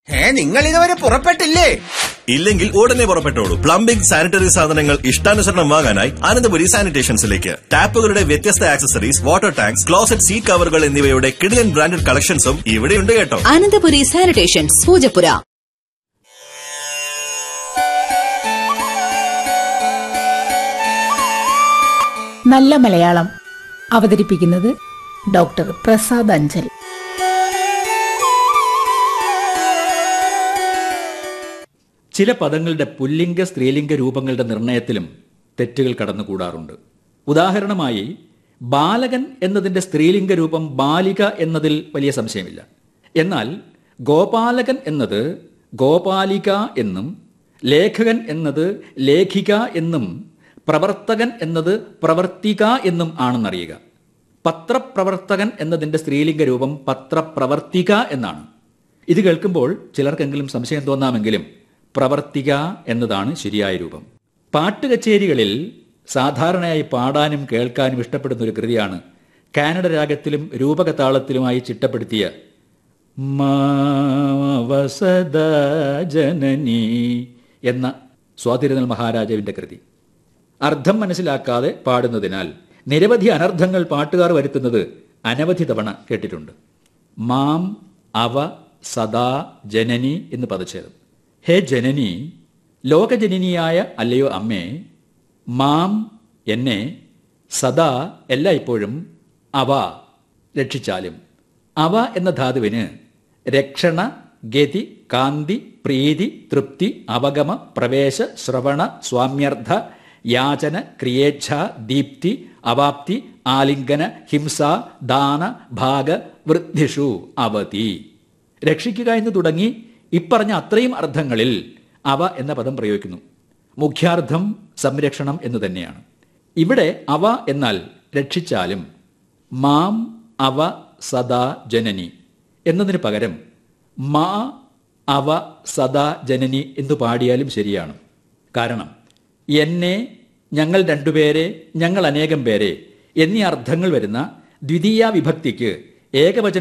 ഏ നിങ്ങൾ ഇതുവരെ പുറപ്പെട്ടില്ലേ ഇല്ലെങ്കിൽ ഉടനെ പുറപ്പെട്ടോളൂ പ്ലംബിംഗ് സാനിറ്ററി സാധനങ്ങൾ ഇഷ്ടാനുസരണം വാങ്ങാനായി അനന്തപുരി സാനിറ്റേഷൻസിലേക്ക് ടാപ്പുകളുടെ വ്യത്യസ്ത accessories water tanks closet seat കവറുകൾ എന്നിവയുടെ കിടിലൻ ബ്രാൻഡഡ് കളക്ഷൻസും ഇവിടെയുണ്ട് കേട്ടോ അനന്തപുരി സാനിറ്റേഷൻസ് പൂജപ്പുര നല്ല മലയാളം അവതരിപ്പിക്കുന്നത് ഡോക്ടർ പ്രസാദ് അഞ്ചൽ ചില പദങ്ങളുടെ പുല്ലിംഗ സ്ത്രീലിംഗ രൂപങ്ങളുടെ നിർണയത്തിലും തെറ്റുകൾ കടന്നുകൂടാറുണ്ട് ഉദാഹരണമായി ബാലകൻ എന്നതിന്റെ സ്ത്രീലിംഗ രൂപം ബാലിക എന്നതിൽ വലിയ സംശയമില്ല എന്നാൽ ഗോപാലകൻ എന്നത് ഗോപാലിക എന്നും ലേഖകൻ എന്നത് ലേഖിക എന്നും പ്രവർത്തകൻ എന്നത് പ്രവർത്തിക എന്നും ആണെന്നറിയുക പത്രപ്രവർത്തകൻ എന്നതിന്റെ സ്ത്രീലിംഗ രൂപം പത്രപ്രവർത്തിക എന്നാണ് ഇത് കേൾക്കുമ്പോൾ ചിലർക്കെങ്കിലും സംശയം തോന്നാമെങ്കിലും പ്രവർത്തിക എന്നതാണ് ശരിയായ രൂപം പാട്ട് കച്ചേരികളിൽ സാധാരണയായി പാടാനും കേൾക്കാനും ഇഷ്ടപ്പെടുന്ന ഒരു കൃതിയാണ് കാനഡ രാഗത്തിലും രൂപകതാളത്തിലുമായി ചിട്ടപ്പെടുത്തിയ മാവസദ ജനനി എന്ന സ്വാതിരുന്നൽ മഹാരാജാവിന്റെ കൃതി അർത്ഥം മനസ്സിലാക്കാതെ പാടുന്നതിനാൽ നിരവധി അനർത്ഥങ്ങൾ പാട്ടുകാർ വരുത്തുന്നത് അനവധി തവണ കേട്ടിട്ടുണ്ട് മാം അവ സദാ ജനനി എന്ന് പദച്ഛേദം ഹേ ജനനി ലോകജനനിയായ അല്ലയോ അമ്മേ മാം എന്നെ സദാ എല്ലായ്പ്പോഴും അവ രക്ഷിച്ചാലും അവ എന്ന ധാതുവിന് രക്ഷണ ഗതി കാന്തി പ്രീതി തൃപ്തി അവഗമ പ്രവേശ ശ്രവണ സ്വാമ്യർത്ഥ യാചന ക്രിയേച്ഛ ദീപ്തി അവാപ്തി ആലിംഗന ഹിംസ ദാന ഭാഗ വൃദ്ധിഷു അവതി രക്ഷിക്കുക എന്ന് തുടങ്ങി ഇപ്പറഞ്ഞ അത്രയും അർത്ഥങ്ങളിൽ അവ എന്ന പദം പ്രയോഗിക്കുന്നു മുഖ്യാർത്ഥം സംരക്ഷണം എന്ന് തന്നെയാണ് ഇവിടെ അവ എന്നാൽ രക്ഷിച്ചാലും മാം അവ സദാ ജനനി എന്നതിന് പകരം മാ അവ സദാ ജനനി എന്ന് പാടിയാലും ശരിയാണ് കാരണം എന്നെ ഞങ്ങൾ രണ്ടുപേരെ ഞങ്ങൾ അനേകം പേരെ എന്നീ അർത്ഥങ്ങൾ വരുന്ന ദ്വിതീയ വിഭക്തിക്ക് ഏകവചന